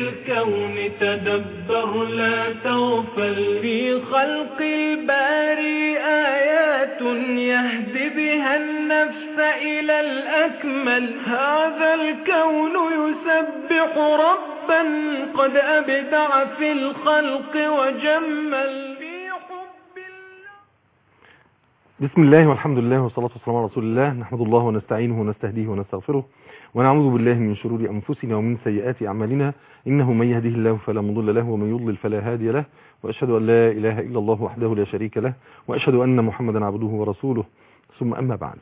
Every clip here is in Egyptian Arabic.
الكون تدبر لا تغفل في خلق الباري آيات يهدي بها النفس إلى الأكمل هذا الكون يسبح ربا قد أبدع في الخلق وجمل في حب الله بسم الله والحمد لله والصلاة والسلام على رسول الله نحمد الله ونستعينه ونستهديه ونستغفره ونعوذ بالله من شرور أنفسنا ومن سيئات أعمالنا إنه من يهده الله فلا مضل له ومن يضلل فلا هادي له وأشهد أن لا إله إلا الله وحده لا شريك له وأشهد أن محمدا عبده ورسوله ثم أما بعد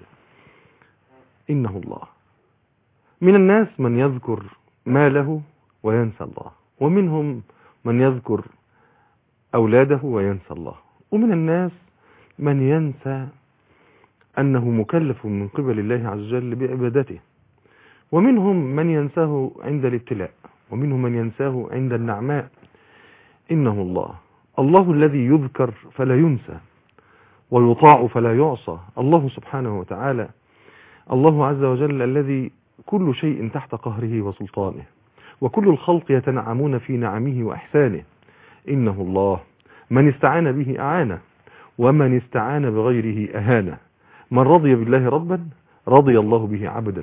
إنه الله من الناس من يذكر ماله وينسى الله ومنهم من يذكر أولاده وينسى الله ومن الناس من ينسى أنه مكلف من قبل الله عز وجل بعبادته ومنهم من ينساه عند الابتلاء ومنهم من ينساه عند النعماء إنه الله الله الذي يذكر فلا ينسى ويطاع فلا يعصى الله سبحانه وتعالى الله عز وجل الذي كل شيء تحت قهره وسلطانه وكل الخلق يتنعمون في نعمه وإحسانه إنه الله من استعان به أعانه ومن استعان بغيره أهانه من رضي بالله ربا رضي الله به عبدا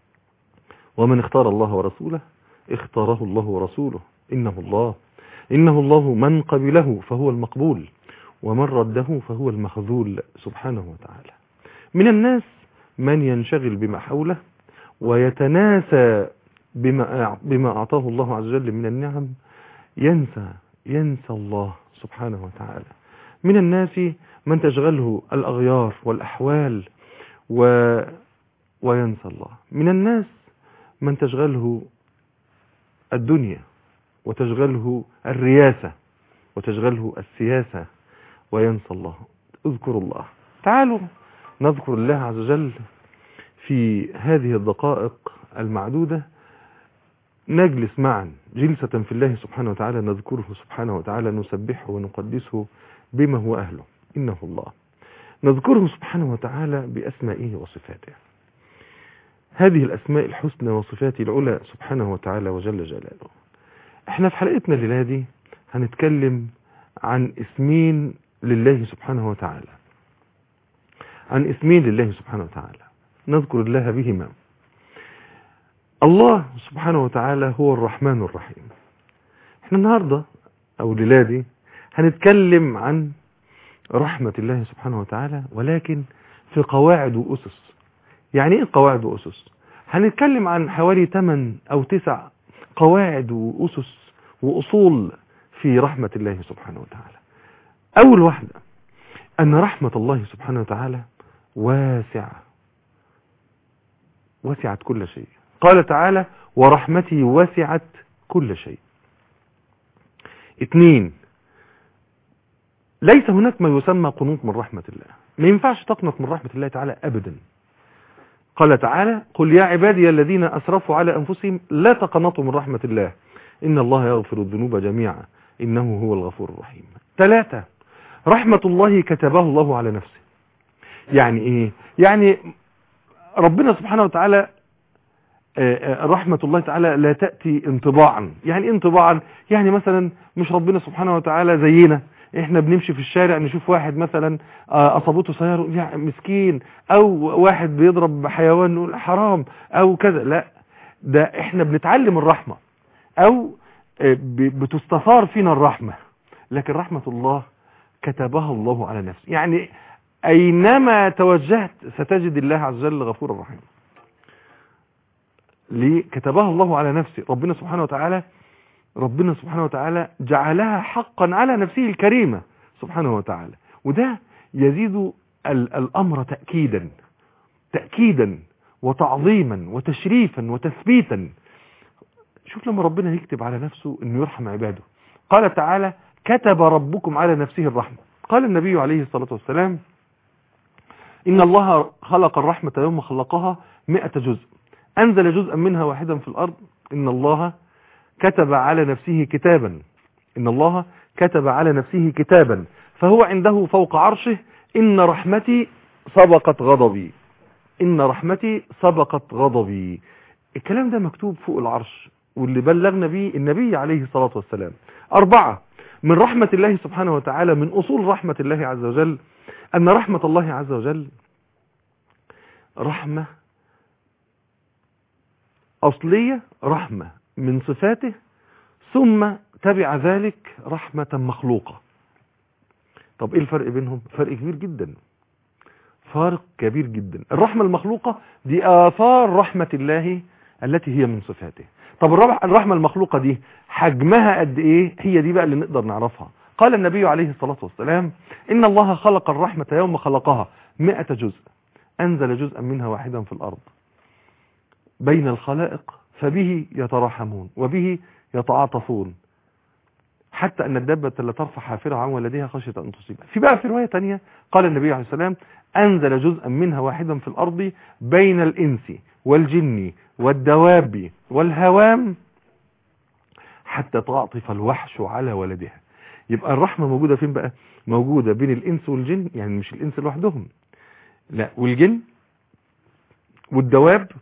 ومن اختار الله ورسوله اختاره الله ورسوله إنه الله إنه الله من قبله فهو المقبول ومن رده فهو المخذول سبحانه وتعالى من الناس من ينشغل بما حوله ويتناسى بما, بما أعطاه الله عز وجل من النعم ينسى ينسى الله سبحانه وتعالى من الناس من تشغله الأغيار والأحوال و وينسى الله من الناس من تشغله الدنيا وتشغله الرياسة وتشغله السياسة وينسى الله اذكروا الله تعالوا نذكر الله عز وجل في هذه الدقائق المعدودة نجلس معا جلسة في الله سبحانه وتعالى نذكره سبحانه وتعالى نسبحه ونقدسه بما هو أهله إنه الله نذكره سبحانه وتعالى بأسمائه وصفاته هذه الأسماء الحسنى وصفاته العلى سبحانه وتعالى وجل جلاله احنا في حلقتنا الليلة دي هنتكلم عن اسمين لله سبحانه وتعالى عن اسمين لله سبحانه وتعالى نذكر الله بهما الله سبحانه وتعالى هو الرحمن الرحيم احنا النهاردة او الليلة دي هنتكلم عن رحمة الله سبحانه وتعالى ولكن في قواعد وأسس يعني ايه قواعد وأسس هنتكلم عن حوالي 8 أو 9 قواعد وأسس وأصول في رحمة الله سبحانه وتعالى أول واحدة أن رحمة الله سبحانه وتعالى واسعة وسعت كل شيء قال تعالى ورحمتي وسعت كل شيء اثنين ليس هناك ما يسمى قنوط من رحمة الله ما ينفعش تقنط من رحمة الله تعالى أبدا قال تعالى قل يا عبادي الذين أسرفوا على أنفسهم لا تقنطوا من رحمة الله إن الله يغفر الذنوب جميعا إنه هو الغفور الرحيم ثلاثة رحمة الله كتبه الله على نفسه يعني إيه يعني ربنا سبحانه وتعالى رحمة الله تعالى لا تأتي انطباعا يعني انطباعا يعني مثلا مش ربنا سبحانه وتعالى زينا احنا بنمشي في الشارع نشوف واحد مثلا اصابته سيارة يعني مسكين او واحد بيضرب حيوان نقول حرام او كذا لا ده احنا بنتعلم الرحمة او بتستثار فينا الرحمة لكن رحمة الله كتبها الله على نفسه يعني اينما توجهت ستجد الله عز وجل غفورا رحيما ليه كتبها الله على نفسه ربنا سبحانه وتعالى ربنا سبحانه وتعالى جعلها حقا على نفسه الكريمة سبحانه وتعالى وده يزيد الأمر تأكيدا تأكيدا وتعظيما وتشريفا وتثبيتا شوف لما ربنا يكتب على نفسه انه يرحم عباده قال تعالى كتب ربكم على نفسه الرحمة قال النبي عليه الصلاة والسلام إن الله خلق الرحمة يوم خلقها مئة جزء أنزل جزءا منها واحدا في الأرض إن الله كتب على نفسه كتابا إن الله كتب على نفسه كتابا فهو عنده فوق عرشه إن رحمتي سبقت غضبي إن رحمتي سبقت غضبي الكلام ده مكتوب فوق العرش واللي بلغنا به النبي عليه الصلاة والسلام أربعة من رحمة الله سبحانه وتعالى من أصول رحمة الله عز وجل أن رحمة الله عز وجل رحمة أصلية رحمة من صفاته ثم تبع ذلك رحمة مخلوقة طب ايه الفرق بينهم فرق كبير جدا فارق كبير جدا الرحمة المخلوقة دي آثار رحمة الله التي هي من صفاته طب الرحمة المخلوقة دي حجمها قد ايه هي دي بقى اللي نقدر نعرفها قال النبي عليه الصلاة والسلام إن الله خلق الرحمة يوم خلقها مئة جزء أنزل جزءا منها واحدا في الأرض بين الخلائق فبه يتراحمون وبه يتعاطفون حتى أن الدابة لا ترفع حافرها عن ولدها خشية أن تصيب في بقى في رواية تانية قال النبي عليه السلام أنزل جزءا منها واحدا في الأرض بين الإنس والجن والدواب والهوام حتى تعطف الوحش على ولدها يبقى الرحمة موجودة فين بقى موجودة بين الإنس والجن يعني مش الإنس لوحدهم لا والجن والدواب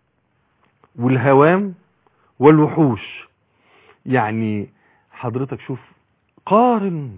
والهوام والوحوش يعني حضرتك شوف قارن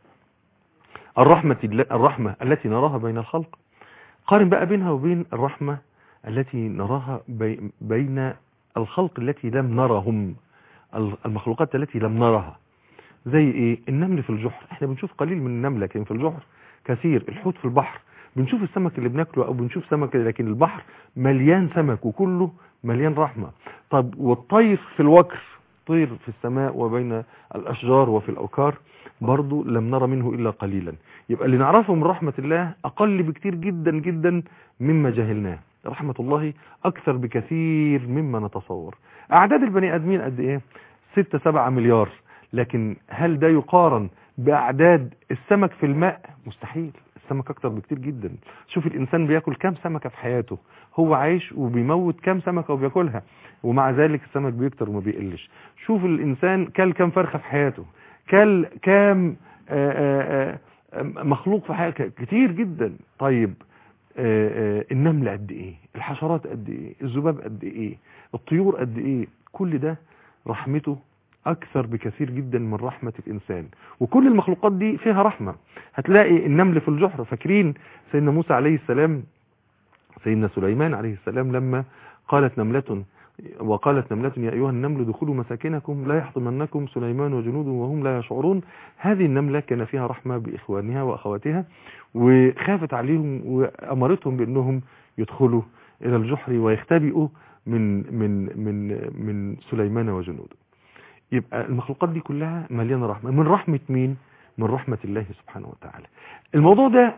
الرحمة, الرحمة التي نراها بين الخلق قارن بقى بينها وبين الرحمة التي نراها بين الخلق التي لم نرهم المخلوقات التي لم نرها زي ايه النمل في الجحر احنا بنشوف قليل من النمل لكن في الجحر كثير الحوت في البحر بنشوف السمك اللي بناكله او بنشوف سمك لكن البحر مليان سمك وكله مليان رحمة طب والطير في الوكر طير في السماء وبين الأشجار وفي الأوكار برضو لم نرى منه إلا قليلا يبقى اللي نعرفه من رحمة الله أقل بكتير جدا جدا مما جهلناه رحمة الله أكثر بكثير مما نتصور أعداد البني آدمين قد إيه 6-7 مليار لكن هل ده يقارن بأعداد السمك في الماء مستحيل السمك أكتر بكتير جدا شوف الإنسان بياكل كام سمكة في حياته هو عايش وبيموت كام سمكة وبياكلها ومع ذلك السمك بيكتر وما بيقلش شوف الإنسان كل كام فرخة في حياته كل كام آآ آآ مخلوق في حياته كتير جدا طيب آآ النمل قد ايه الحشرات قد ايه الذباب قد ايه الطيور قد ايه كل ده رحمته اكثر بكثير جدا من رحمة الانسان وكل المخلوقات دي فيها رحمة هتلاقي النمل في الجحر فاكرين سيدنا موسى عليه السلام سيدنا سليمان عليه السلام لما قالت نملة وقالت نملة يا أيها النمل دخلوا مساكنكم لا يحطمنكم سليمان وجنوده وهم لا يشعرون هذه النملة كان فيها رحمة بإخوانها وأخواتها وخافت عليهم وأمرتهم بأنهم يدخلوا إلى الجحر ويختبئوا من من من من سليمان وجنوده يبقى المخلوقات دي كلها مليانة رحمة من رحمة مين من رحمة الله سبحانه وتعالى الموضوع ده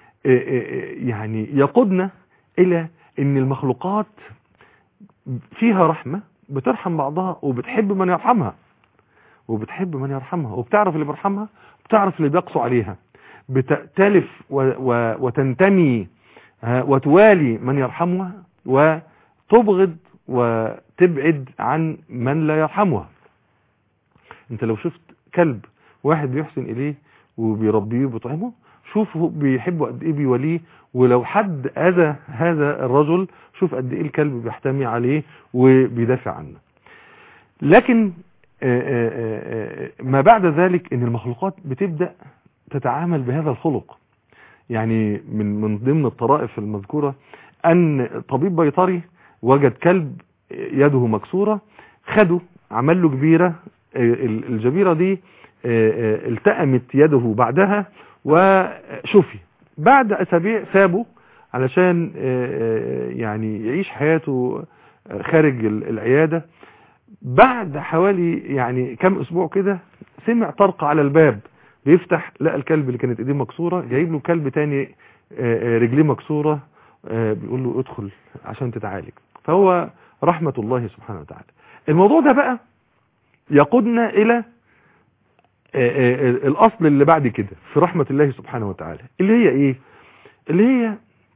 يعني يقودنا إلى أن المخلوقات فيها رحمة بترحم بعضها وبتحب من يرحمها وبتحب من يرحمها وبتعرف اللي بيرحمها بتعرف اللي بيقصوا عليها بتأتلف و و وتنتمي وتوالي من يرحمها وتبغض وتبعد عن من لا يرحمها انت لو شفت كلب واحد بيحسن اليه وبيربيه وبيطعمه شوفه بيحبه قد ايه بيوليه ولو حد اذى هذا الرجل شوف قد ايه الكلب بيحتمي عليه وبيدافع عنه لكن آآ آآ ما بعد ذلك ان المخلوقات بتبدأ تتعامل بهذا الخلق يعني من من ضمن الطرائف المذكورة ان طبيب بيطري وجد كلب يده مكسورة خده عمل له جبيرة الجبيرة دي التأمت يده بعدها وشفي بعد اسابيع سابه علشان يعني يعيش حياته خارج العيادة بعد حوالي يعني كم اسبوع كده سمع طرق على الباب بيفتح لقى الكلب اللي كانت ايديه مكسورة جايب له كلب تاني رجليه مكسورة بيقول له ادخل عشان تتعالج فهو رحمة الله سبحانه وتعالى الموضوع ده بقى يقودنا الى الاصل اللي بعد كده في رحمة الله سبحانه وتعالى اللي هي ايه اللي هي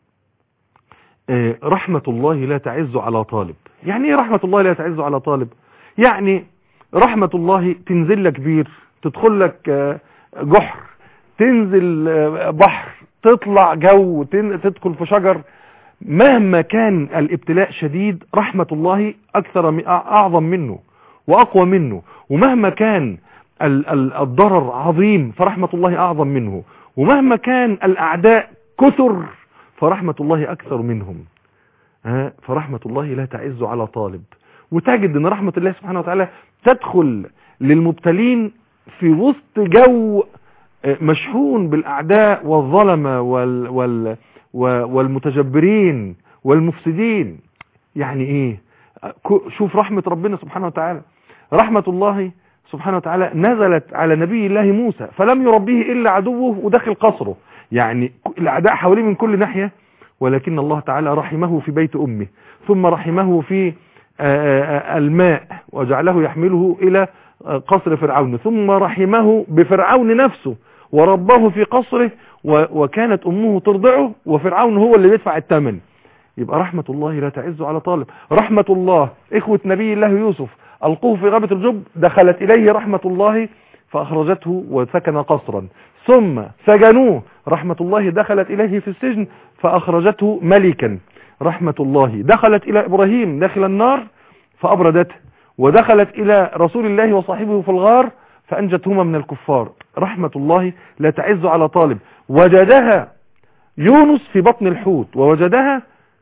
رحمة الله لا تعز على طالب يعني ايه رحمة الله لا تعز على طالب يعني رحمة الله تنزل لك بير تدخل لك جحر تنزل بحر تطلع جو تدخل في شجر مهما كان الابتلاء شديد رحمة الله اكثر اعظم منه وأقوى منه ومهما كان ال- ال- الضرر عظيم فرحمة الله أعظم منه ومهما كان الأعداء كثر فرحمة الله أكثر منهم ها فرحمة الله لا تعز على طالب وتجد ان رحمة الله سبحانه وتعالى تدخل للمبتلين في وسط جو آه، مشحون بالأعداء والظلمة وال وال و- والمتجبرين والمفسدين يعني ايه آه، كو- شوف رحمة ربنا سبحانه وتعالى رحمة الله سبحانه وتعالى نزلت على نبي الله موسى فلم يربيه إلا عدوه وداخل قصره يعني ك- الأعداء حواليه من كل ناحية ولكن الله تعالى رحمه في بيت أمه ثم رحمه في آه، آه، الماء وجعله يحمله إلى آه، قصر فرعون ثم رحمه بفرعون نفسه ورباه في قصره و- وكانت أمه ترضعه وفرعون هو اللي بيدفع الثمن يبقى رحمة الله لا تعز على طالب رحمة الله إخوة نبي الله يوسف ألقوه في غابة الجب دخلت إليه رحمة الله فأخرجته وسكن قصرا ثم سجنوه رحمة الله دخلت إليه في السجن فأخرجته ملكا رحمة الله دخلت إلى إبراهيم داخل النار فأبردته ودخلت إلى رسول الله وصاحبه في الغار فأنجتهما من الكفار رحمة الله لا تعز على طالب وجدها يونس في بطن الحوت ووجدها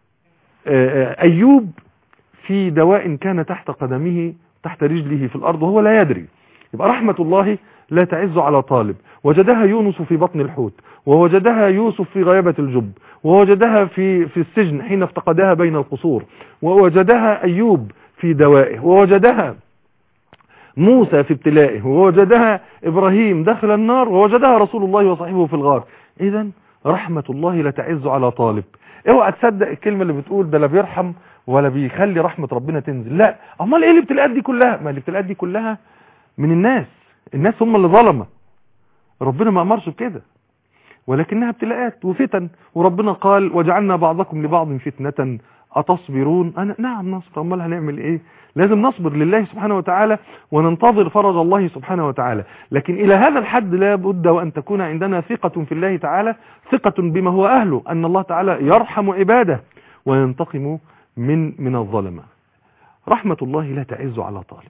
آه، آه، أيوب في دواء كان تحت قدمه تحت رجله في الأرض وهو لا يدري يبقى رحمة الله لا تعز على طالب وجدها يونس في بطن الحوت ووجدها يوسف في غيابة الجب ووجدها في في السجن حين افتقدها بين القصور ووجدها أيوب في دوائه ووجدها موسى في ابتلائه ووجدها إبراهيم داخل النار ووجدها رسول الله وصاحبه في الغار إذا رحمة الله لا تعز على طالب اوعى تصدق الكلمة اللي بتقول ده لا بيرحم ولا بيخلي رحمة ربنا تنزل لا امال ايه الابتلاءات دي كلها ما الابتلاءات دي كلها من الناس الناس هم اللي ظلمة ربنا ما امرش بكده ولكنها ابتلاءات وفتن وربنا قال وجعلنا بعضكم لبعض فتنة أتصبرون أنا نعم نصبر أمال هنعمل إيه لازم نصبر لله سبحانه وتعالى وننتظر فرج الله سبحانه وتعالى لكن إلى هذا الحد لا بد وأن تكون عندنا ثقة في الله تعالى ثقة بما هو أهله أن الله تعالى يرحم عباده وينتقم من من الظلمة رحمة الله لا تعز على طالب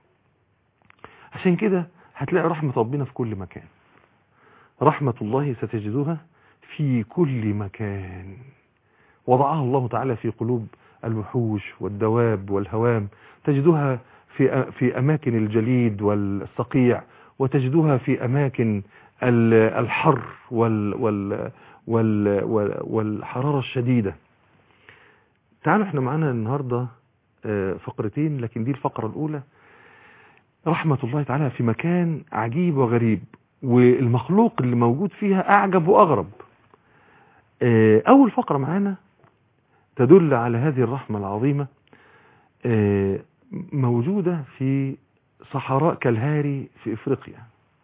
عشان كده هتلاقي رحمة ربنا في كل مكان رحمة الله ستجدها في كل مكان وضعها الله تعالى في قلوب الوحوش والدواب والهوام تجدها في في أماكن الجليد والصقيع وتجدها في أماكن ال- الحر وال وال وال وال والحرارة الشديدة تعالوا احنا معانا النهاردة آه، فقرتين لكن دي الفقرة الأولى رحمة الله تعالى في مكان عجيب وغريب والمخلوق اللي موجود فيها أعجب وأغرب آه، أول فقرة معانا تدل على هذه الرحمة العظيمة آه، موجودة في صحراء كالهاري في إفريقيا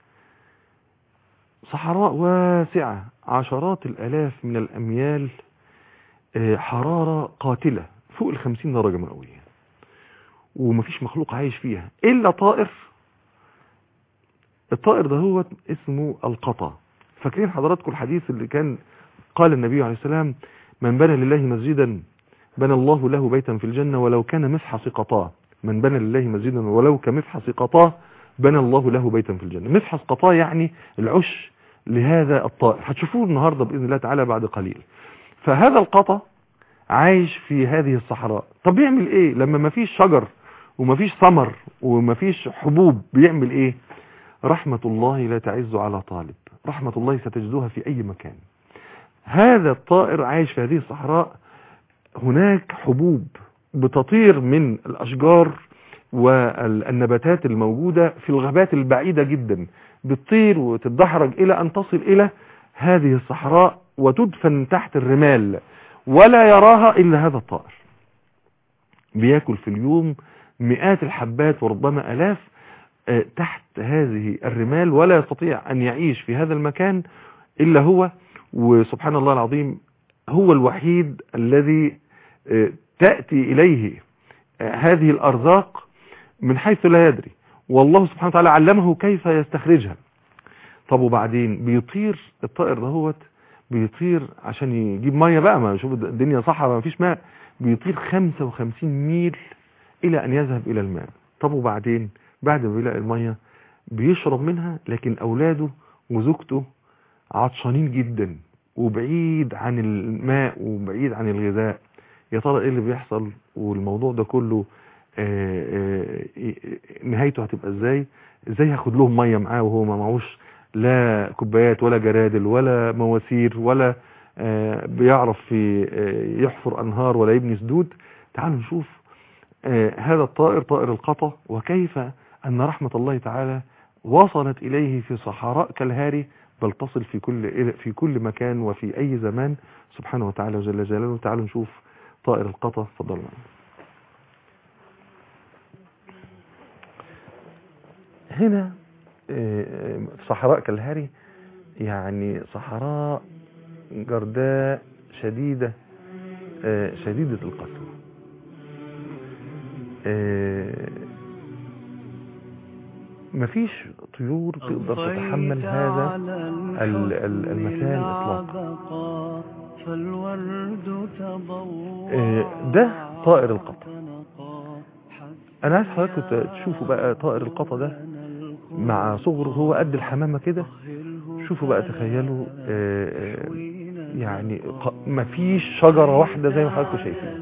صحراء واسعة عشرات الألاف من الأميال آه، حرارة قاتلة فوق الخمسين درجة مئوية ومفيش مخلوق عايش فيها إلا طائر الطائر ده هو اسمه القطا فاكرين حضراتكم الحديث اللي كان قال النبي عليه السلام من بنى لله مسجدا بنى الله له بيتا في الجنة ولو كان مفحص قطاه من بنى لله مسجدا ولو كمفحص قطاه بنى الله له بيتا في الجنة مفحص قطاه يعني العش لهذا الطائر هتشوفوه النهاردة بإذن الله تعالى بعد قليل فهذا القطا عايش في هذه الصحراء طب يعمل ايه لما مفيش شجر ومفيش ثمر ومفيش حبوب بيعمل ايه رحمة الله لا تعز على طالب رحمة الله ستجدها في اي مكان هذا الطائر عايش في هذه الصحراء هناك حبوب بتطير من الاشجار والنباتات الموجودة في الغابات البعيدة جدا بتطير وتتدحرج الى ان تصل الى هذه الصحراء وتدفن تحت الرمال ولا يراها الا هذا الطائر بياكل في اليوم مئات الحبات وربما الاف آه، تحت هذه الرمال ولا يستطيع ان يعيش في هذا المكان الا هو وسبحان الله العظيم هو الوحيد الذي آه، تأتي اليه آه، هذه الارزاق من حيث لا يدري والله سبحانه وتعالى علمه كيف يستخرجها طب وبعدين بيطير الطائر دهوت بيطير عشان يجيب ميه بقى ما شوف الدنيا صحراء ما فيش ماء بيطير 55 ميل الى ان يذهب الى الماء طب وبعدين بعد ما بيلاقي المية بيشرب منها لكن اولاده وزوجته عطشانين جدا وبعيد عن الماء وبعيد عن الغذاء يا ترى ايه اللي بيحصل والموضوع ده كله آه، آه، نهايته هتبقى ازاي ازاي هاخد لهم ميه معاه وهو ما معهوش لا كوبايات ولا جرادل ولا مواسير ولا آه، بيعرف في آه، يحفر انهار ولا يبني سدود تعالوا نشوف آه، هذا الطائر طائر القطا وكيف ان رحمة الله تعالى وصلت اليه في صحراء كالهاري بل تصل في كل في كل مكان وفي اي زمان سبحانه وتعالى جل جلاله تعالوا نشوف طائر القطا اتفضلوا معنا هنا آه، في صحراء كالهاري يعني صحراء جرداء شديدة آه، شديدة القسوة آه، مفيش طيور تقدر تتحمل هذا ال- ال- المكان إطلاقا فالورد تضوع آه، ده طائر القطا انا عايز حضراتكم ت- تشوفوا بقى طائر القطا ده مع صغره هو قد الحمامة كده شوفوا بقى تخيلوا آه، آه، يعني ق- مفيش شجرة واحدة زي ما حضراتكم شايفين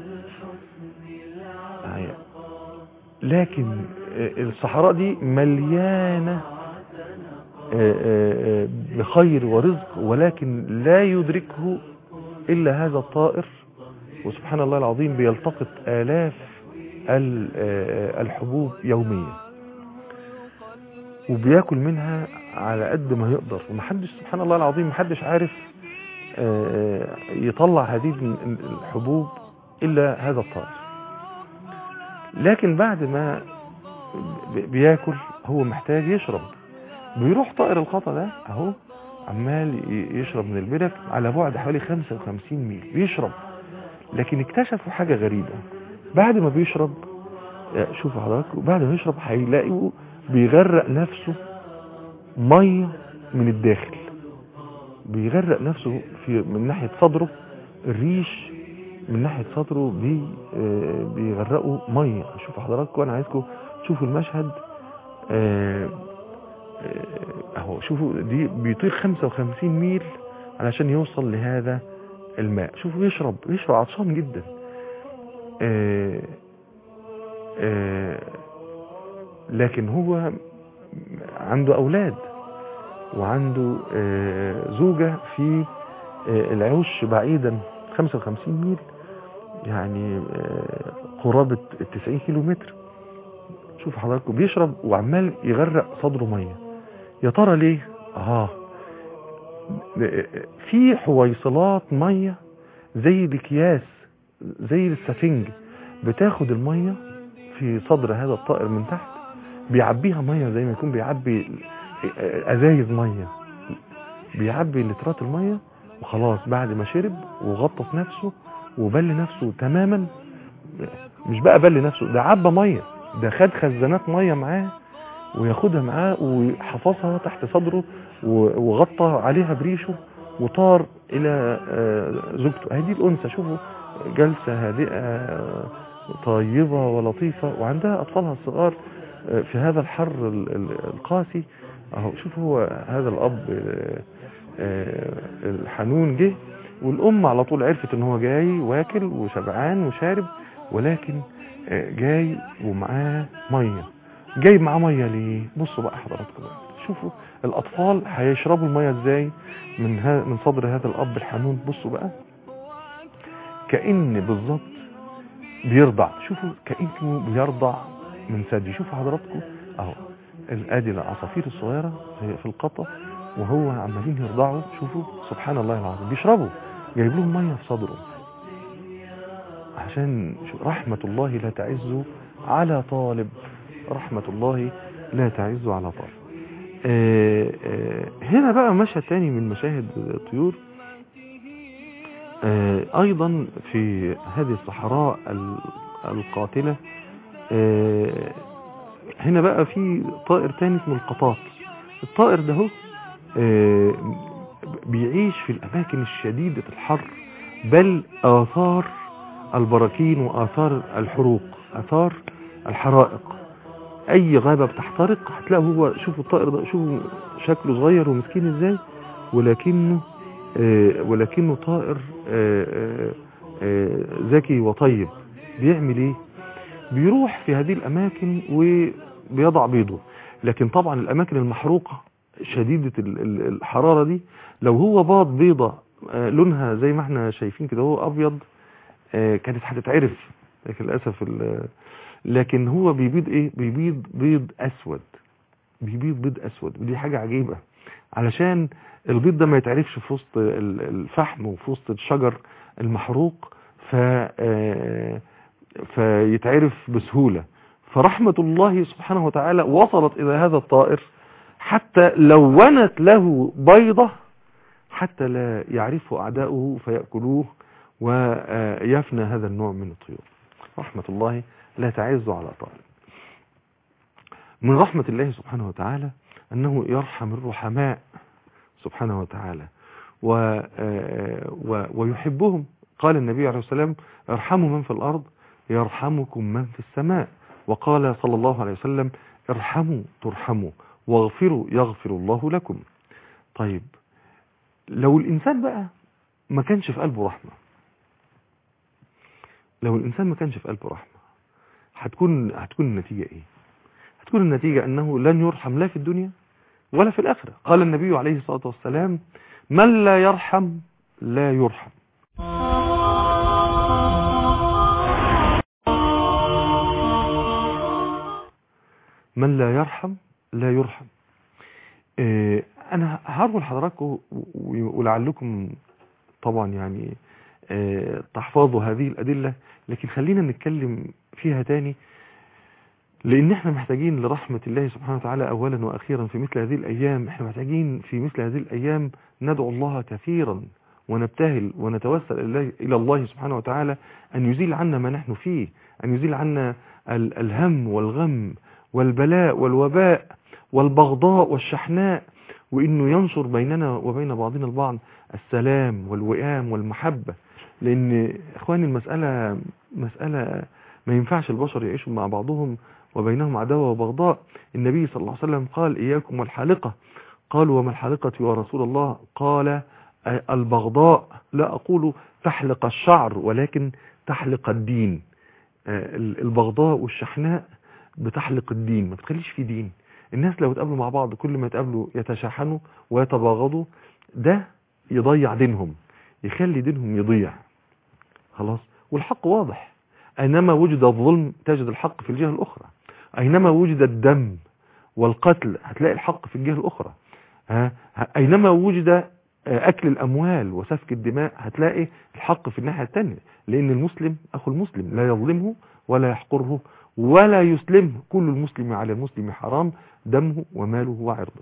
يعني لكن آه، الصحراء دي مليانة آه، آه، آه، بخير ورزق ولكن لا يدركه إلا هذا الطائر وسبحان الله العظيم بيلتقط آلاف ال- آه، الحبوب يوميا وبياكل منها على قد ما يقدر ومحدش سبحان الله العظيم محدش عارف آه، يطلع هذه ال- الحبوب إلا هذا الطائر لكن بعد ما ب- بياكل هو محتاج يشرب بيروح طائر القطا ده اهو عمال ي- يشرب من البرك على بعد حوالي 55 ميل بيشرب لكن اكتشفوا حاجة غريبة بعد ما بيشرب آه، شوفوا حضراتكم بعد ما يشرب هيلاقوا بيغرق نفسه مية من الداخل بيغرق نفسه في من ناحية صدره الريش من ناحية صدره بي آه، بيغرقوا مية شوفوا حضراتكم انا عايزكم تشوفوا المشهد آه، آه، اهو شوفوا دي بيطير 55 ميل علشان يوصل لهذا الماء شوفوا يشرب يشرب عطشان جدا آه، آه، لكن هو عنده اولاد وعنده آه، زوجة في آه، العوش بعيدا 55 ميل يعني آه، قرابة 90 كيلو متر شوف حضراتكم بيشرب وعمال يغرق صدره مية يا ترى ليه اه في حويصلات مية زي الاكياس زي السفنج بتاخد المية في صدر هذا الطائر من تحت بيعبيها مية زي ما يكون بيعبي ازايز مية بيعبي لترات المية وخلاص بعد ما شرب وغطس نفسه وبل نفسه تماما مش بقى بل نفسه ده عبى مية ده خد خزانات مية معاه وياخدها معاه وحفظها تحت صدره و- وغطى عليها بريشه وطار الى آه، زوجته هذه الانثى شوفوا جلسة هادئة آه، طيبة ولطيفة وعندها اطفالها الصغار آه، في هذا الحر ال- ال- القاسي اهو شوفوا هو هذا الاب آه، آه، الحنون جه والام على طول عرفت ان هو جاي واكل وشبعان وشارب ولكن آه، جاي ومعاه ميه جاي معاه ميه ليه بصوا بقى حضراتكم بقى. شوفوا الاطفال هيشربوا الميه ازاي من ها من صدر هذا الاب الحنون بصوا بقى كأن بالظبط بيرضع شوفوا كأنه بيرضع من ثدي شوفوا حضراتكم اهو ادي العصافير الصغيره في القطا وهو عمالين يرضعوا شوفوا سبحان الله العظيم بيشربوا جايب لهم ميه في صدره عشان شو- رحمة الله لا تعز على طالب رحمة الله لا تعز على طالب آه، آه، هنا بقى مشهد تاني من مشاهد الطيور آه، ايضا في هذه الصحراء ال- القاتلة آه، هنا بقى في طائر تاني اسمه القطاط الطائر ده هو آه، بيعيش في الاماكن الشديدة الحر بل اثار البراكين واثار الحروق اثار الحرائق اي غابة بتحترق هتلاقوا هو شوفوا الطائر ده شوفوا شكله صغير ومسكين ازاي ولكنه آه، ولكنه طائر آه، آه، آه، ذكي وطيب بيعمل ايه بيروح في هذه الاماكن وبيضع بيضه لكن طبعا الاماكن المحروقة شديدة ال- ال- الحرارة دي لو هو باض بيضة آه، لونها زي ما احنا شايفين كده هو ابيض آه، كانت هتتعرف لكن للاسف ال- لكن هو بيبيض ايه بيبيض بيض اسود بيبيض بيض اسود ودي حاجة عجيبة علشان البيض ده ما يتعرفش في وسط ال- الفحم وفي وسط الشجر المحروق ف آه، فيتعرف بسهولة فرحمة الله سبحانه وتعالى وصلت إلى هذا الطائر حتى لونت له بيضة حتى لا يعرفه أعداؤه فيأكلوه ويفنى هذا النوع من الطيور رحمة الله لا تعز على طائر من رحمة الله سبحانه وتعالى أنه يرحم الرحماء سبحانه وتعالى و آه، و- ويحبهم قال النبي عليه السلام ارحموا من في الأرض يرحمكم من في السماء وقال صلى الله عليه وسلم ارحموا ترحموا واغفروا يغفر الله لكم طيب لو الإنسان بقى ما كانش في قلبه رحمة لو الإنسان ما كانش في قلبه رحمة هتكون هتكون النتيجة إيه هتكون النتيجة أنه لن يرحم لا في الدنيا ولا في الآخرة قال النبي عليه الصلاة والسلام من لا يرحم لا يرحم من لا يرحم لا يرحم إيه، انا هروي لحضراتكم و- و- ولعلكم طبعا يعني آه، تحفظوا هذه الأدلة لكن خلينا نتكلم فيها تاني لأن احنا محتاجين لرحمة الله سبحانه وتعالى أولا وأخيرا في مثل هذه الأيام احنا محتاجين في مثل هذه الأيام ندعو الله كثيرا ونبتهل ونتوسل إليه- إلى الله سبحانه وتعالى أن يزيل عنا ما نحن فيه أن يزيل عنا ال- الهم والغم والبلاء والوباء والبغضاء والشحناء وإنه ينشر بيننا وبين بعضنا البعض السلام والوئام والمحبة لأن إخواني المسألة مسألة ما ينفعش البشر يعيشوا مع بعضهم وبينهم عداوة وبغضاء النبي صلى الله عليه وسلم قال إياكم والحالقة قالوا وما الحالقة يا رسول الله قال آه، البغضاء لا أقول تحلق الشعر ولكن تحلق الدين آه، ال- البغضاء والشحناء بتحلق الدين ما بتخليش في دين الناس لو اتقابلوا مع بعض كل ما يتقابلوا يتشاحنوا ويتباغضوا ده يضيع دينهم يخلي دينهم يضيع خلاص والحق واضح أينما وجد الظلم تجد الحق في الجهة الأخرى أينما وجد الدم والقتل هتلاقي الحق في الجهة الأخرى ها أينما وجد آه، أكل الأموال وسفك الدماء هتلاقي الحق في الناحية التانية لأن المسلم أخو المسلم لا يظلمه ولا يحقره ولا يسلمه كل المسلم على المسلم حرام دمه وماله وعرضه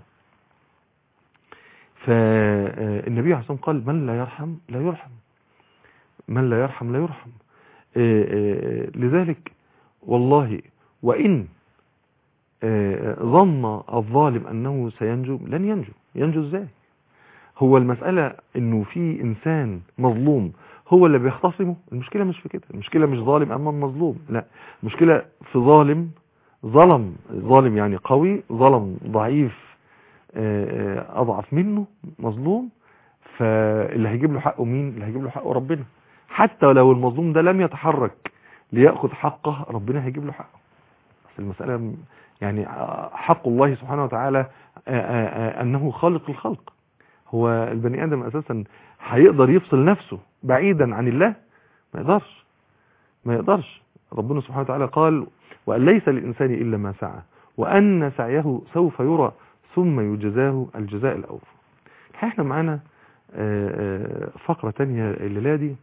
فالنبي عليه الصلاة والسلام قال من لا يرحم لا يرحم من لا يرحم لا يرحم آه، آه، لذلك والله وإن آه، ظن الظالم أنه سينجو لن ينجو ينجو ازاي هو المسألة انه في انسان مظلوم هو اللي بيختصمه المشكلة مش في كده المشكلة مش ظالم امام مظلوم لا المشكلة في ظالم ظلم ظالم يعني قوي ظلم ضعيف آه، آه، اضعف منه مظلوم فاللي هيجيب له حقه مين اللي هيجيب له حقه ربنا حتى لو المظلوم ده لم يتحرك ليأخذ حقه ربنا هيجيب له حقه بس المسألة م- يعني آه، حق الله سبحانه وتعالى آه، آه، آه، أنه خالق الخلق هو البني آدم أساسا هيقدر يفصل نفسه بعيدا عن الله ما يقدرش ما يقدرش ربنا سبحانه وتعالى قال وأن ليس للإنسان إلا ما سعى وأن سعيه سوف يرى ثم يجزاه الجزاء الأوفى الحقيقة احنا معانا آه، آه، فقرة تانية الليلة دي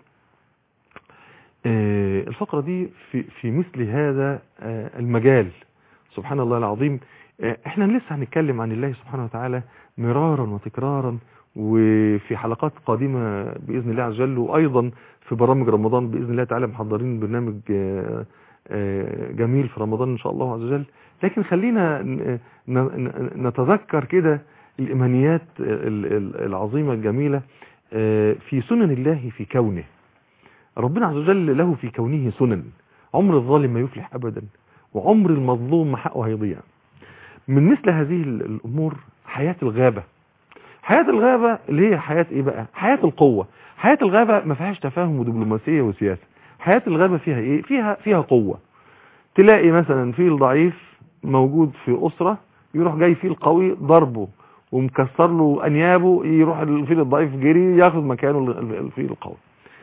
آه، الفقرة دي في, في مثل هذا آه، المجال سبحان الله العظيم آه، احنا لسه هنتكلم عن الله سبحانه وتعالى مرارا وتكرارا وفي حلقات قادمة بإذن الله عز وجل وأيضا في برامج رمضان بإذن الله تعالى محضرين برنامج آه، آه، جميل في رمضان إن شاء الله عز وجل لكن خلينا ن- ن- نتذكر كده الإيمانيات ال- ال- العظيمة الجميلة آه، في سنن الله في كونه ربنا عز وجل له في كونه سنن عمر الظالم ما يفلح أبدا وعمر المظلوم ما حقه هيضيع من مثل هذه ال- الامور حياة الغابة حياة الغابة اللي هي حياة ايه بقى حياة القوة حياة الغابة ما فيهاش تفاهم ودبلوماسية وسياسة حياة الغابة فيها ايه فيها فيها قوة تلاقي مثلا فيل ضعيف موجود في أسرة يروح جاي فيل قوي ضربه ومكسر له أنيابه يروح الفيل الضعيف جري ياخد مكانه ال- ال- الفيل القوي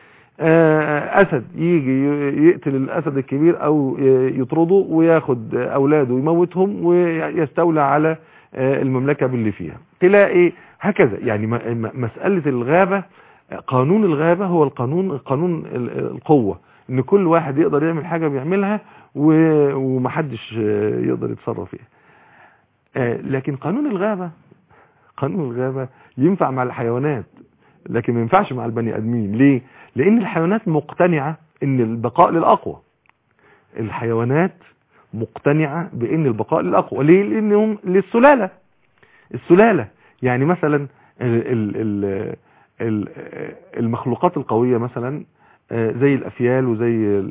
آه، أسد يجي ي- يقتل الأسد الكبير أو ي- يطرده وياخد أولاده ويموتهم ويستولى على آه، المملكة باللي فيها تلاقي هكذا يعني م- م- مسألة الغابة قانون الغابة هو القانون قانون ال- القوة ان كل واحد يقدر يعمل حاجة بيعملها و- ومحدش آه، يقدر يتصرف فيها آه، لكن قانون الغابة قانون الغابة ينفع مع الحيوانات لكن ما ينفعش مع البني ادمين ليه لان الحيوانات مقتنعة ان البقاء للاقوى الحيوانات مقتنعة بان البقاء للاقوى ليه لانهم للسلالة السلالة يعني مثلا ال ال ال ال المخلوقات القوية مثلا آه، زي الافيال وزي ال-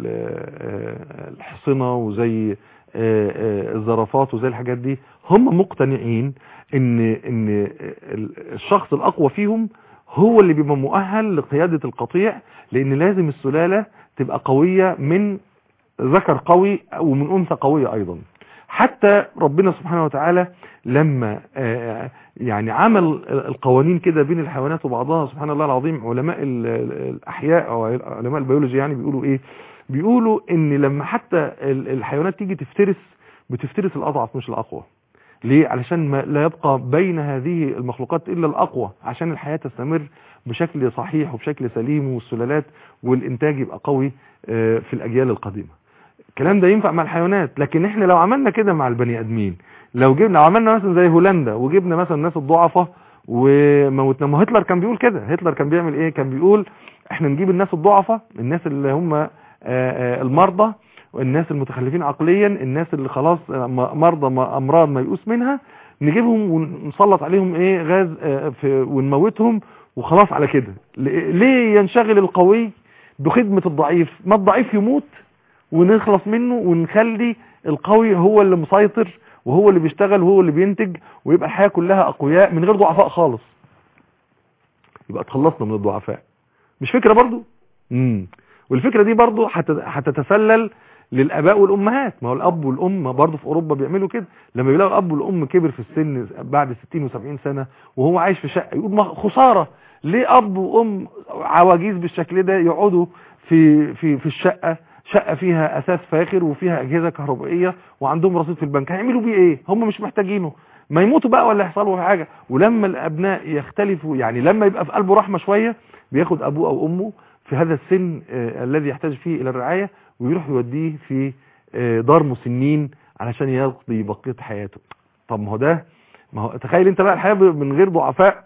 آه، الحصنة وزي آه، آه، الزرافات وزي الحاجات دي هم مقتنعين ان ان ال- الشخص الاقوى فيهم هو اللي بيبقى مؤهل لقيادة القطيع لان لازم السلالة تبقى قوية من ذكر قوي ومن انثى قوية ايضا حتى ربنا سبحانه وتعالى لما آه، يعني عمل القوانين كده بين الحيوانات وبعضها سبحان الله العظيم علماء ال- ال- الاحياء او علماء البيولوجي يعني بيقولوا ايه بيقولوا ان لما حتى ال- الحيوانات تيجي تفترس بتفترس الاضعف مش الاقوى ليه علشان ما لا يبقى بين هذه المخلوقات الا الاقوى عشان الحياة تستمر بشكل صحيح وبشكل سليم والسلالات والانتاج يبقى قوي آه، في الاجيال القديمة الكلام ده ينفع مع الحيوانات لكن احنا لو عملنا كده مع البني ادمين لو جبنا لو عملنا مثلا زي هولندا وجبنا مثلا الناس الضعفاء وموتنا ما هتلر كان بيقول كده هتلر كان بيعمل ايه كان بيقول احنا نجيب الناس الضعفاء الناس اللي هم آه، آه، المرضى والناس المتخلفين عقليا الناس اللي خلاص آه، م- مرضى م- امراض ميؤوس منها نجيبهم ونسلط عليهم ايه غاز آه، في ونموتهم وخلاص على كده ل- ليه ينشغل القوي بخدمة الضعيف ما الضعيف يموت ونخلص منه ونخلي القوي هو اللي مسيطر وهو اللي بيشتغل وهو اللي بينتج ويبقى الحياة كلها أقوياء من غير ضعفاء خالص يبقى اتخلصنا من الضعفاء مش فكرة برضو امم والفكرة دي برضو هت- هتتسلل للآباء والأمهات ما هو الأب والأم برضو في أوروبا بيعملوا كده لما بيلاقوا الأب والأم كبر في السن بعد 60 و70 سنة وهو عايش في شقة يقول ما خسارة ليه أب وأم عواجيز بالشكل ده يقعدوا في في في الشقة شقة فيها أساس فاخر وفيها أجهزة كهربائية وعندهم رصيد في البنك هيعملوا بيه إيه هم مش محتاجينه ما يموتوا بقى ولا يحصل له حاجة ولما الأبناء يختلفوا يعني لما يبقى في قلبه رحمة شوية بياخد أبوه أو أمه في هذا السن آه الذي يحتاج فيه إلى الرعاية ويروح يوديه في آه دار مسنين علشان يقضي بقية حياته طب ما هو ده ما هو تخيل انت بقى الحياة من غير ضعفاء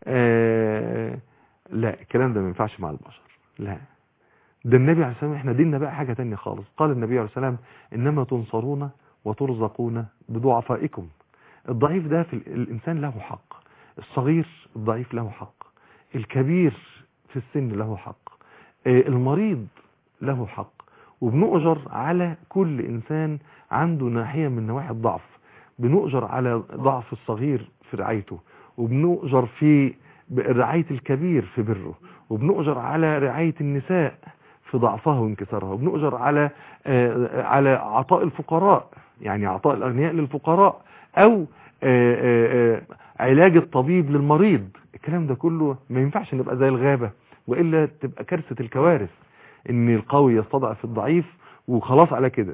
آه لا الكلام ده ما ينفعش مع البشر لا ده النبي عليه السلام احنا ديننا بقى حاجة تانية خالص قال النبي عليه السلام انما تنصرون وترزقون بضعفائكم الضعيف ده في ال- الانسان له حق الصغير الضعيف له حق الكبير في السن له حق آه، المريض له حق وبنؤجر على كل انسان عنده ناحية من نواحي الضعف بنؤجر على ضعف الصغير في رعايته وبنؤجر في رعاية الكبير في بره وبنؤجر على رعاية النساء في ضعفها وانكسارها وبنؤجر على آه، على عطاء الفقراء يعني عطاء الأغنياء للفقراء أو آه، آه، آه، علاج الطبيب للمريض الكلام ده كله ما ينفعش نبقى زي الغابة وإلا تبقى كارثة الكوارث إن القوي يستضعف الضعيف وخلاص على كده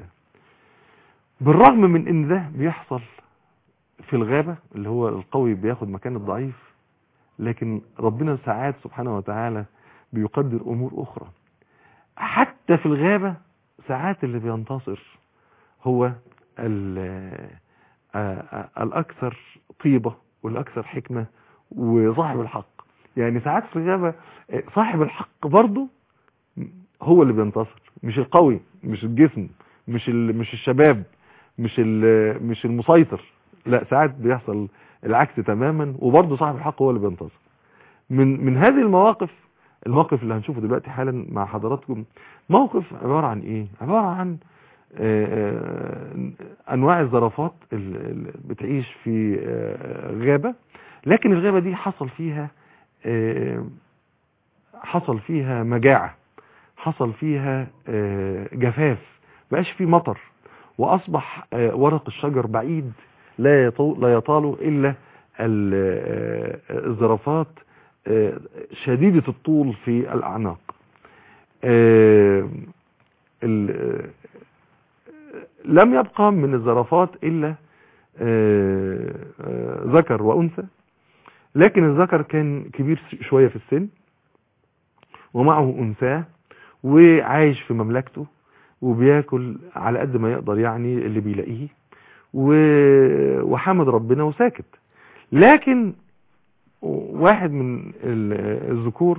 بالرغم من إن ده بيحصل في الغابة اللي هو القوي بياخد مكان الضعيف لكن ربنا ساعات سبحانه وتعالى بيقدر أمور أخرى حتى في الغابة ساعات اللي بينتصر هو ال- آه، آه، الأكثر طيبة والأكثر حكمة وصاحب الحق يعني ساعات في الغابة آه، صاحب الحق برضه هو اللي بينتصر مش القوي مش الجسم مش ال- مش الشباب مش ال- مش المسيطر لا ساعات بيحصل العكس تماما وبرضه صاحب الحق هو اللي بينتصر من من هذه المواقف الموقف اللي هنشوفه دلوقتي حالا مع حضراتكم موقف عبارة عن ايه عبارة عن آه، آه، انواع الزرافات اللي بتعيش في آه، غابة لكن الغابة دي حصل فيها آه، حصل فيها مجاعة حصل فيها آه، جفاف بقاش في مطر واصبح آه، ورق الشجر بعيد لا يطول لا يطال الا ال- آه، الزرافات آه، شديدة الطول في الاعناق آه، ال- آه، لم يبقى من الزرافات الا آه، آه، ذكر وانثى لكن الذكر كان كبير شوية في السن ومعه انثاه وعايش في مملكته وبياكل على قد ما يقدر يعني اللي بيلاقيه و- وحمد ربنا وساكت لكن واحد من ال- الذكور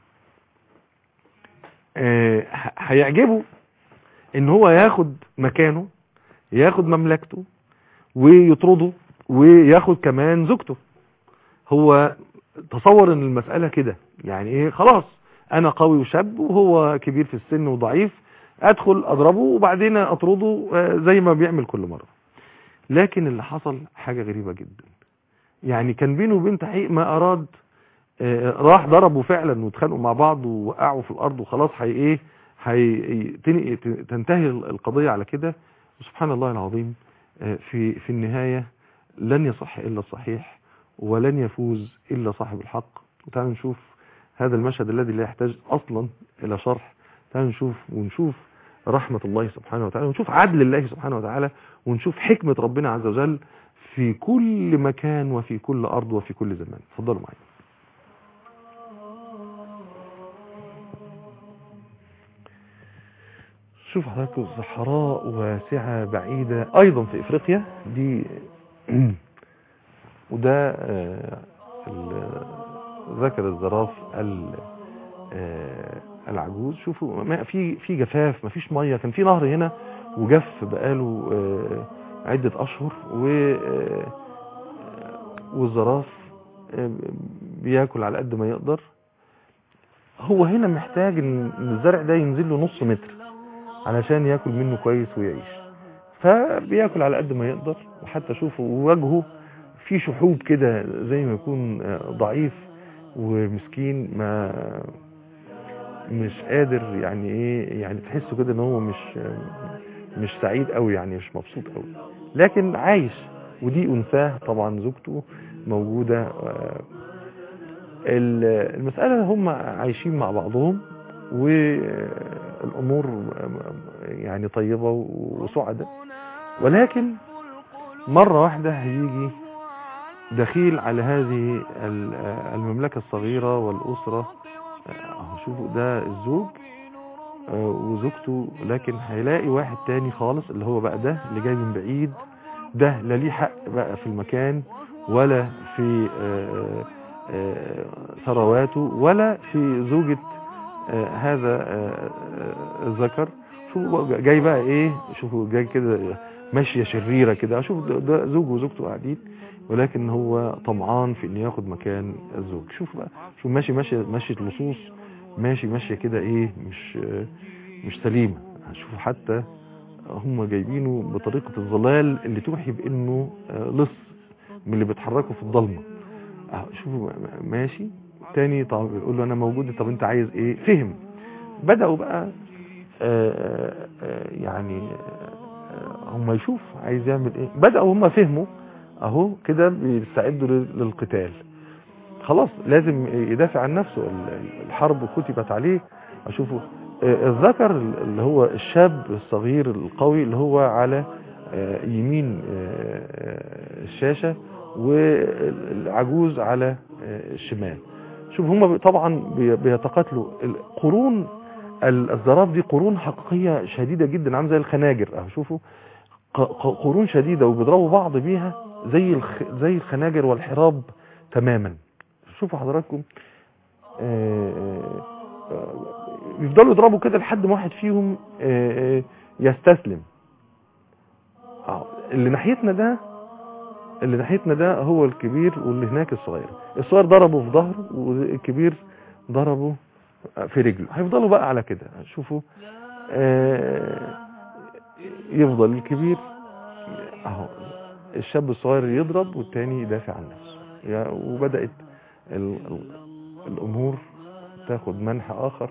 آه، ه- هيعجبه ان هو ياخد مكانه ياخد مملكته ويطرده وياخد كمان زوجته هو تصور ان المسألة كده يعني ايه خلاص انا قوي وشاب وهو كبير في السن وضعيف ادخل اضربه وبعدين اطرده آه، زي ما بيعمل كل مرة لكن اللي حصل حاجة غريبة جدا يعني كان بينه وبين تحقيق ما اراد آه، راح ضربوا فعلا واتخانقوا مع بعض ووقعوا في الارض وخلاص هي ايه هي تن- تنتهي القضية على كده سبحان الله العظيم آه، في في النهاية لن يصح الا الصحيح ولن يفوز الا صاحب الحق وتعالوا نشوف هذا المشهد الذي لا يحتاج اصلا الى شرح تعالوا نشوف ونشوف رحمة الله سبحانه وتعالى ونشوف عدل الله سبحانه وتعالى ونشوف حكمة ربنا عز وجل في كل مكان وفي كل أرض وفي كل زمان اتفضلوا معي شوف حضراتكم صحراء واسعة بعيدة أيضا في إفريقيا دي وده آه، ال- ذكر الزراف ال- آه، العجوز شوفوا ما في في جفاف ما فيش ميه كان في نهر هنا وجف بقاله آه، عدة أشهر و آه، والزراف آه، بياكل على قد ما يقدر هو هنا محتاج ان إن الزرع ده ينزل له نص متر علشان ياكل منه كويس ويعيش فبياكل على قد ما يقدر وحتى شوفوا وجهه في شحوب كده زي ما يكون آه، ضعيف ومسكين ما مش قادر يعني ايه يعني تحسه كده ان هو مش مش سعيد قوي يعني مش مبسوط قوي لكن عايش ودي انثاه طبعا زوجته موجودة آه، ال- المسألة هم عايشين مع بعضهم والامور يعني طيبة وسعدة ولكن مرة واحدة هيجي دخيل على هذه ال- المملكة الصغيرة والأسرة اهو شوفوا ده الزوج آه، وزوجته لكن هيلاقي واحد تاني خالص اللي هو بقى ده اللي جاي من بعيد ده لا ليه حق بقى في المكان ولا في آه، آه، ثرواته ولا في زوجة آه، هذا آه، آه، الذكر شوفوا بقى جاي بقى ايه شوفوا جاي كده ماشية شريرة كده شوف ده, ده زوج وزوجته قاعدين ولكن هو طمعان في انه ياخد مكان الزوج شوف بقى شوف ماشي ماشي ماشية لصوص ماشي ماشية كده ايه مش مش سليمة شوفوا حتى هم جايبينه بطريقة الظلال اللي توحي بانه آه، لص من اللي بيتحركوا في الضلمة أهو شوفوا ماشي تاني طب يقول له انا موجود طب انت عايز ايه فهم بدأوا بقى آه، آه، يعني آه، هم يشوف عايز يعمل ايه بدأوا هم فهموا اهو كده بيستعدوا لل- للقتال خلاص لازم يدافع عن نفسه ال- الحرب كتبت عليه اشوفه آه، الذكر اللي هو الشاب الصغير القوي اللي هو على آه، يمين آه، آه، الشاشة والعجوز على آه، الشمال شوف هم طبعا بي- بيتقاتلوا القرون ال- الزراف دي قرون حقيقية شديدة جدا عامله زي الخناجر اهو شوفوا ق- ق- قرون شديدة وبيضربوا بعض بيها زي الخ... زي الخناجر والحراب تماما شوفوا حضراتكم آه، آه، يفضلوا يضربوا كده لحد ما واحد فيهم آه، آه، يستسلم أهو، اللي ناحيتنا ده اللي ناحيتنا ده هو الكبير واللي هناك الصغير الصغير ضربه في ظهره والكبير ضربه في رجله هيفضلوا بقى على كده شوفوا آه، يفضل الكبير اهو الشاب الصغير يضرب والتاني يدافع عن نفسه يا- وبدأت ال- ال- الأمور تاخد منحى آخر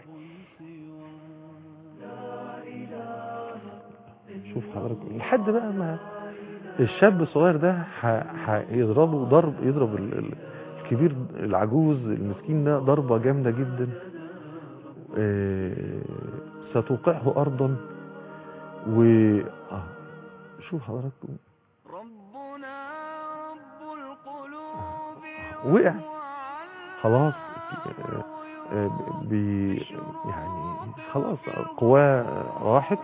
شوف حضرتك لحد بقى ما الشاب الصغير ده ح- هيضربه ضرب يضرب ال- ال- الكبير العجوز المسكين ده ضربة جامدة جدا آه، ستوقعه أرضا و آه، شوف حضرتك ربنا رب القلوب وقع خلاص آه، آه، بي يعني خلاص قواه راحت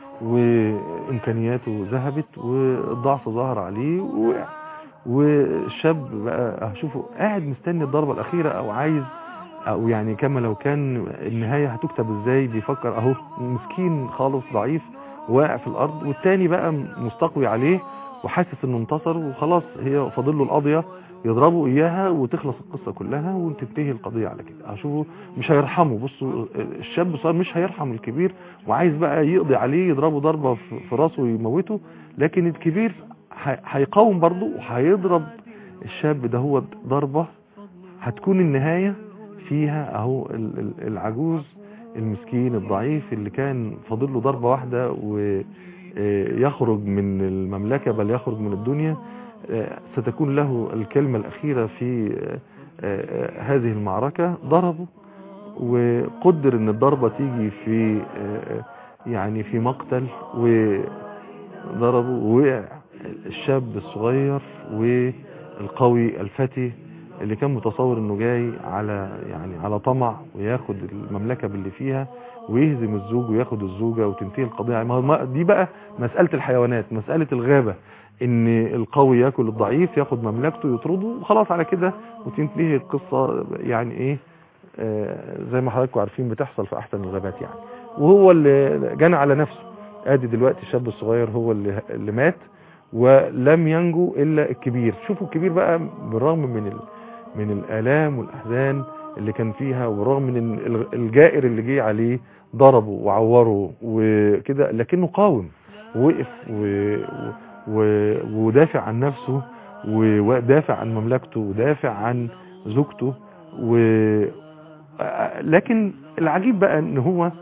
وامكانياته ذهبت والضعف ظهر عليه ووقع والشاب بقى هشوفه قاعد مستني الضربة الأخيرة أو عايز أو يعني كما لو كان النهاية هتكتب إزاي بيفكر أهو مسكين خالص ضعيف واقع في الأرض والتاني بقى مستقوي عليه وحاسس إنه انتصر وخلاص هي فاضل له القضية يضربوا إياها وتخلص القصة كلها وتنتهي القضية على كده هشوفه مش هيرحمه بصوا الشاب صار مش هيرحم الكبير وعايز بقى يقضي عليه يضربه ضربة في في راسه ويموته لكن الكبير ه- هيقاوم برضه وهيضرب الشاب ده هو ضربة هتكون النهاية فيها اهو ال- ال- العجوز المسكين الضعيف اللي كان فاضل له ضربة واحدة ويخرج من المملكة بل يخرج من الدنيا آه، ستكون له الكلمة الأخيرة في آه، آه، هذه المعركة ضربه وقدر ان الضربة تيجي في آه، يعني في مقتل وضربه ووقع الشاب الصغير والقوي الفتي اللي كان متصور انه جاي على يعني على طمع وياخد المملكة باللي فيها ويهزم الزوج وياخد الزوجة وتنتهي القضية ما- ما- دي بقى مسألة الحيوانات مسألة الغابة ان القوي ياكل الضعيف ياخد مملكته يطرده وخلاص على كده وتنتهي القصة يعني ايه آه، زي ما حضراتكم عارفين بتحصل في احسن الغابات يعني وهو اللي جنى على نفسه ادي دلوقتي الشاب الصغير هو اللي, اللي مات ولم ينجو الا الكبير شوفوا الكبير بقى بالرغم من ال... من الالام والاحزان اللي كان فيها وبالرغم من إن ال- الجائر اللي جه عليه ضربه وعوره وكده لكنه قاوم ووقف و... و... ودافع عن نفسه ودافع عن مملكته ودافع عن زوجته و آه، لكن العجيب بقى ان هو آه،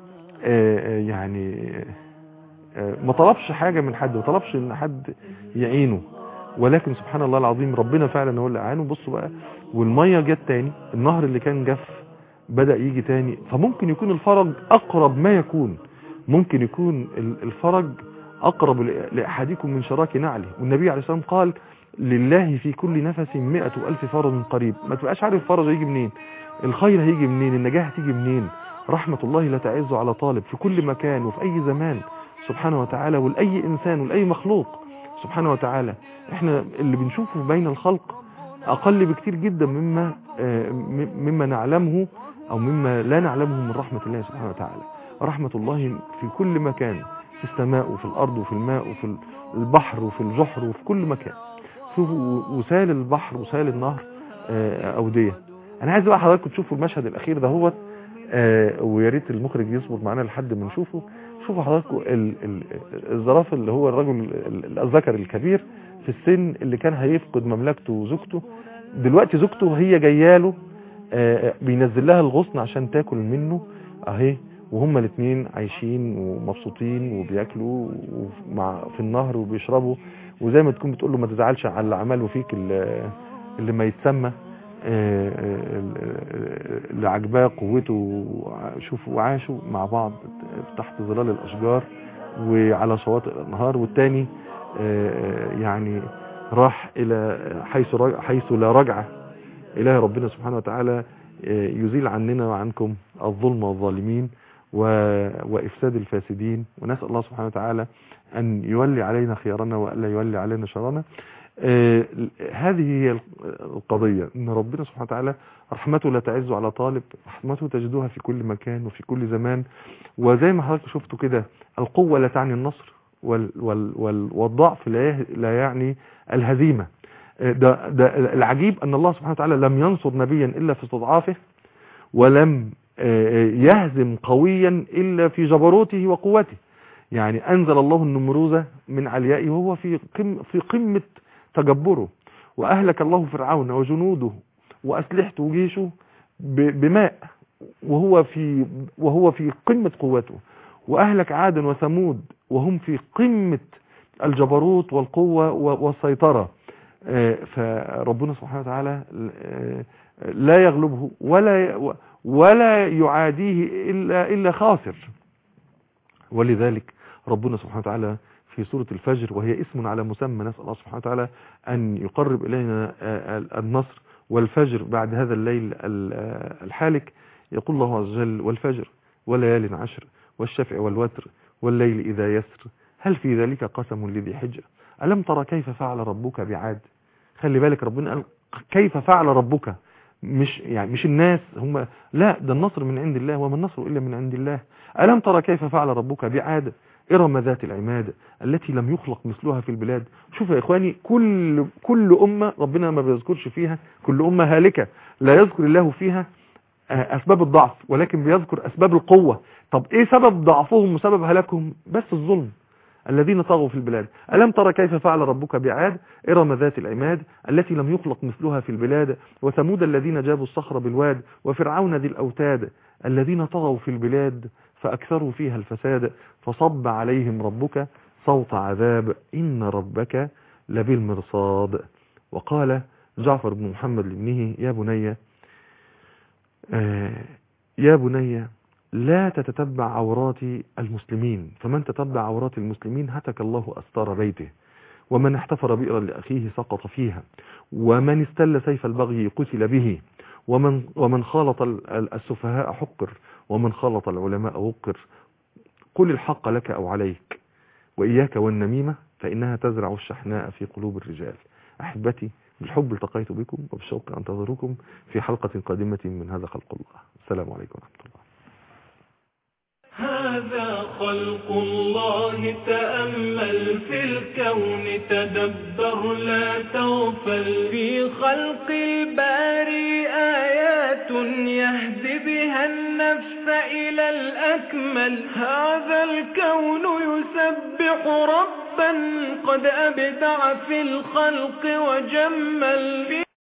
آه، يعني آه، ما طلبش حاجة من حد ما طلبش ان حد يعينه ولكن سبحان الله العظيم ربنا فعلا هو اللي اعانه بصوا بقى والمية جت تاني النهر اللي كان جف بدأ يجي تاني فممكن يكون الفرج اقرب ما يكون ممكن يكون ال- الفرج اقرب ل- لاحدكم من شراك نعله والنبي عليه الصلاة والسلام قال لله في كل نفس مئة ألف فرج قريب ما تبقاش عارف الفرج هيجي منين الخير هيجي منين النجاح هتيجي منين رحمة الله لا تعز على طالب في كل مكان وفي أي زمان سبحانه وتعالى ولأي إنسان ولأي مخلوق سبحانه وتعالى احنا اللي بنشوفه بين الخلق أقل بكتير جدا مما آه، م- مما نعلمه أو مما لا نعلمه من رحمة الله سبحانه وتعالى رحمة الله في كل مكان في السماء وفي الأرض وفي الماء وفي البحر وفي الجحر وفي كل مكان شوفوا وسال البحر وسال النهر آه، أودية أنا عايز بقى حضراتكم تشوفوا المشهد الأخير ده هو ويا ريت المخرج يصبر معانا لحد ما نشوفه شوفوا حضراتكم ال- ال- الزرافة اللي هو الرجل ال- الذكر الكبير في السن اللي كان هيفقد مملكته وزوجته دلوقتي زوجته هي جاياله آه، بينزل لها الغصن عشان تاكل منه اهي وهما الاثنين عايشين ومبسوطين وبياكلوا ومع في النهر وبيشربوا وزي ما تكون بتقول له ما تزعلش على اللي عمله فيك اللي, اللي ما يتسمى آه، آه، اللي عجباه قوته شوفوا وعاشوا مع بعض تحت ظلال الاشجار وعلى شواطئ الانهار والتاني آه، يعني راح الى حيث رج- حيث لا رجعه إله ربنا سبحانه وتعالى آه، يزيل عننا وعنكم الظلم والظالمين و- وإفساد الفاسدين ونسأل الله سبحانه وتعالى أن يولي علينا خيارنا وألا يولي علينا شرنا آه، هذه هي القضية أن ربنا سبحانه وتعالى رحمته لا تعز على طالب رحمته تجدوها في كل مكان وفي كل زمان وزي ما حضرتك شفتوا كده القوة لا تعني النصر وال وال وال والضعف لا يه- لا يعني الهزيمة ده, ده العجيب أن الله سبحانه وتعالى لم ينصر نبيا إلا في استضعافه ولم آه، يهزم قويا إلا في جبروته وقوته يعني أنزل الله النمروذ من عليائه وهو في قم في قمة تجبره وأهلك الله فرعون وجنوده وأسلحته وجيشه ب- بماء وهو في وهو في قمة قوته وأهلك عادا وثمود وهم في قمة الجبروت والقوة و- والسيطرة آه، فربنا سبحانه وتعالى آه، لا يغلبه ولا ولا يعاديه إلا إلا خاسر ولذلك ربنا سبحانه وتعالى في سورة الفجر وهي اسم على مسمى نسأل الله سبحانه وتعالى أن يقرب إلينا آه، النصر والفجر بعد هذا الليل ال- آه، الحالك يقول الله عز وجل والفجر وليال عشر والشفع والوتر والليل إذا يسر هل في ذلك قسم لذي حجة ألم ترى كيف فعل ربك بعاد خلي بالك ربنا قال كيف فعل ربك مش يعني مش الناس هم لا ده النصر من عند الله وما النصر إلا من عند الله ألم ترى كيف فعل ربك بعاد إرم ذات العماد التي لم يخلق مثلها في البلاد شوف يا إخواني كل كل أمة ربنا ما بيذكرش فيها كل أمة هالكة لا يذكر الله فيها آه، أسباب الضعف ولكن بيذكر أسباب القوة طب إيه سبب ضعفهم وسبب هلاكهم بس الظلم الذين طغوا في البلاد ألم ترى كيف فعل ربك بعاد إرم ذات العماد التي لم يخلق مثلها في البلاد وثمود الذين جابوا الصخر بالواد وفرعون ذي الأوتاد الذين طغوا في البلاد فأكثروا فيها الفساد فصب عليهم ربك صوت عذاب إن ربك لبالمرصاد وقال جعفر بن محمد لابنه يا بني آه، يا بني لا تتتبع عورات المسلمين فمن تتبع عورات المسلمين هتك الله أستار بيته ومن احتفر بئرا لأخيه سقط فيها ومن استل سيف البغي قتل به ومن, ومن خالط ال- ال- السفهاء حقر ومن خالط العلماء وقر قل الحق لك أو عليك وإياك والنميمة فإنها تزرع الشحناء في قلوب الرجال أحبتي بالحب التقيت بكم وبالشوق أنتظركم في حلقة قادمة من هذا خلق الله السلام عليكم ورحمة الله هذا خلق الله تأمل في الكون تدبر لا تغفل في خلق الباري آيات يهدي بها النفس إلى الأكمل هذا الكون يسبح ربا قد أبدع في الخلق وجمل